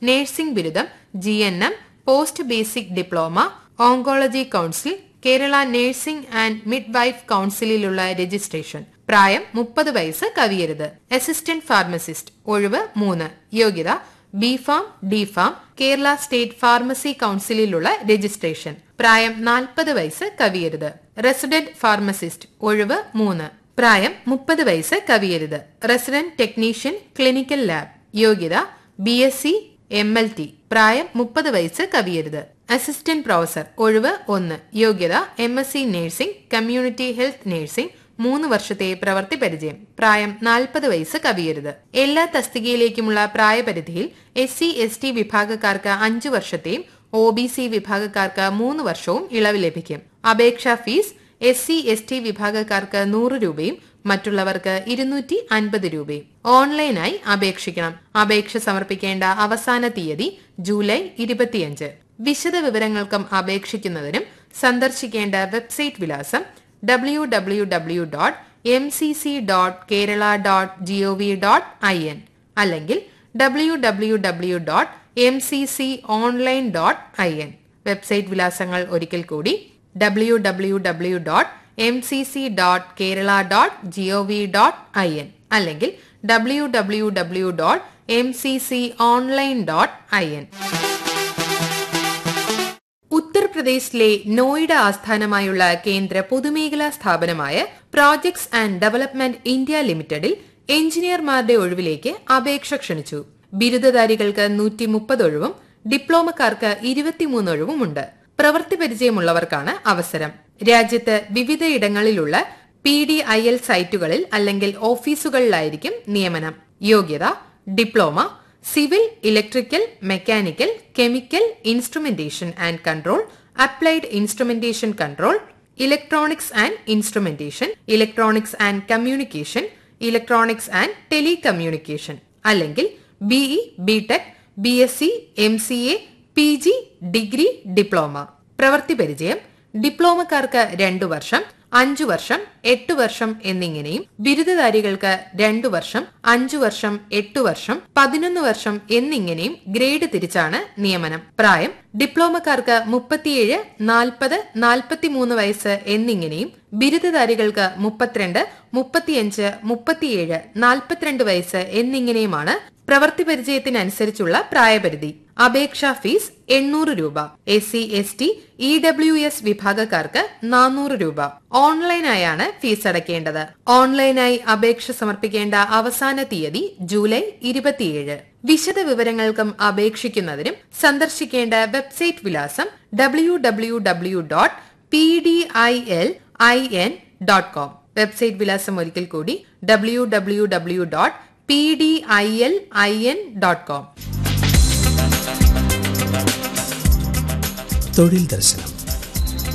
nursing ബിരുദം G N M post basic diploma oncology council Kerala nursing and midwife കൌൺസിലിലുള്ള registration പ്രായം മുപ്പത് വയസ്സ് കവിയരുത് അസിസ്റ്റന്റ് ഫാർമസിസ്റ്റ് ഒഴിവ് മൂന്ന് യോഗ്യത B Pharm D Pharm Kerala state pharmacy കൌൺസിലിലുള്ള രജിസ്ട്രേഷൻ പ്രായം നാൽപ്പത് വയസ്സ് കവിയരുത് റെസിഡന്റ് ഫാർമസിസ്റ്റ് ഒഴിവ് മൂന്ന് പ്രായം മുപ്പത് വയസ്സ് കവിയരുത് റെസിഡന്റ് ടെക്നീഷ്യൻ ക്ലിനിക്കൽ ലാബ് യോഗ്യത B S C M L T പ്രായം മുപ്പത് വയസ്സ് കവിയരുത് അസിസ്റ്റന്റ് പ്രൊഫസർ ഒഴിവ് ഒന്ന് യോഗ്യത M S C nursing community health nursing മൂന്ന് വർഷത്തെ പ്രവൃത്തി പരിചയം പ്രായം നാൽപ്പത് വയസ്സ് കവിയരുത് എല്ലാ തസ്തികയിലേക്കുമുള്ള പ്രായപരിധിയിൽ എസ് സി എസ് ടി വിഭാഗക്കാർക്ക് അഞ്ചു വർഷത്തെയും ഒ ബി സി വിഭാഗക്കാർക്ക് മൂന്ന് വർഷവും ഇളവ് ലഭിക്കും അപേക്ഷാ fee S C S T വിഭാഗക്കാർക്ക് നൂറ് രൂപയും മറ്റുള്ളവർക്ക് ഇരുന്നൂറ്റി അൻപത് രൂപയും ഓൺലൈനായി അപേക്ഷിക്കണം അപേക്ഷ സമർപ്പിക്കേണ്ട അവസാന തീയതി ജൂലൈ ഇരുപത്തിയഞ്ച് വിശദ വിവരങ്ങൾക്കും അപേക്ഷിക്കുന്നതിനും സന്ദർശിക്കേണ്ട വെബ്സൈറ്റ് വിലാസം W W W dot M C C dot Kerala dot G O V dot I N അല്ലെങ്കിൽ W W W dot M C C online dot I N website വിലാസങ്ങൾ ഒരിക്കൽ കൂടി W W W dot M C C dot Kerala dot G O V dot I N അല്ലെങ്കിൽ W W W dot M C C online dot I N ഉത്തർപ്രദേശിലെ നോയിഡ ആസ്ഥാനമായുള്ള കേന്ദ്ര പൊതുമേഖലാ സ്ഥാപനമായ projects and development India ലിമിറ്റഡിൽ എഞ്ചിനീയർമാരുടെ ഒഴിവിലേക്ക് അപേക്ഷ ക്ഷണിച്ചു ബിരുദധാരികൾക്ക് നൂറ്റി മുപ്പത് ഒഴിവും ഡിപ്ലോമക്കാർക്ക് ഇരുപത്തിമൂന്ന് ഒഴിവുമുണ്ട് പ്രവൃത്തി പരിചയമുള്ളവർക്കാണ് അവസരം രാജ്യത്ത് വിവിധയിടങ്ങളിലുള്ള പി ഡി ഐ എൽ സൈറ്റുകളിൽ അല്ലെങ്കിൽ ഓഫീസുകളിലായിരിക്കും നിയമനം യോഗ്യത diploma civil electrical mechanical chemical instrumentation and control applied instrumentation control electronics and instrumentation electronics and communication electronics and telecommunication അല്ലെങ്കിൽ BE BTech B S C M C A P G degree diploma പ്രവൃത്തി പരിചയം ഡിപ്ലോമക്കാർക്ക് രണ്ടു വർഷം അഞ്ചു വർഷം എട്ട് വർഷം എന്നിങ്ങനെയും ബിരുദധാരികൾക്ക് രണ്ടു വർഷം അഞ്ചു വർഷം എട്ടു വർഷം പതിനൊന്ന് വർഷം എന്നിങ്ങനെയും ഗ്രേഡ് തിരിച്ചാണ് നിയമനം പ്രായം ഡിപ്ലോമക്കാർക്ക് മുപ്പത്തിയേഴ് നാൽപ്പത് നാൽപ്പത്തിമൂന്ന് വയസ്സ് എന്നിങ്ങനെയും ബിരുദധാരികൾക്ക് മുപ്പത്തിരണ്ട് മുപ്പത്തിയഞ്ച് മുപ്പത്തിയേഴ് നാൽപ്പത്തിരണ്ട് വയസ്സ് എന്നിങ്ങനെയുമാണ് പ്രവൃത്തി പരിചയത്തിനനുസരിച്ചുള്ള പ്രായപരിധി അപേക്ഷാ ഫീസ് എണ്ണൂറ് രൂപ S C S T E W S വിഭാഗക്കാർക്ക് നാനൂറ് രൂപ ഓൺലൈനായാണ് ഫീസ് അടയ്ക്കേണ്ടത് ഓൺലൈനായി അപേക്ഷ സമർപ്പിക്കേണ്ട അവസാന തീയതി ജൂലൈ ഇരുപത്തിയേഴ് വിശദ വിവരങ്ങൾക്കും അപേക്ഷിക്കുന്നതിനും സന്ദർശിക്കേണ്ട വെബ്സൈറ്റ് വിലാസം W W W dot P D I L I N dot com website വിലാസം ഒരിക്കൽ കൂടി W W W dot P D I L I N dot com തൊഴിൽ ദർശനം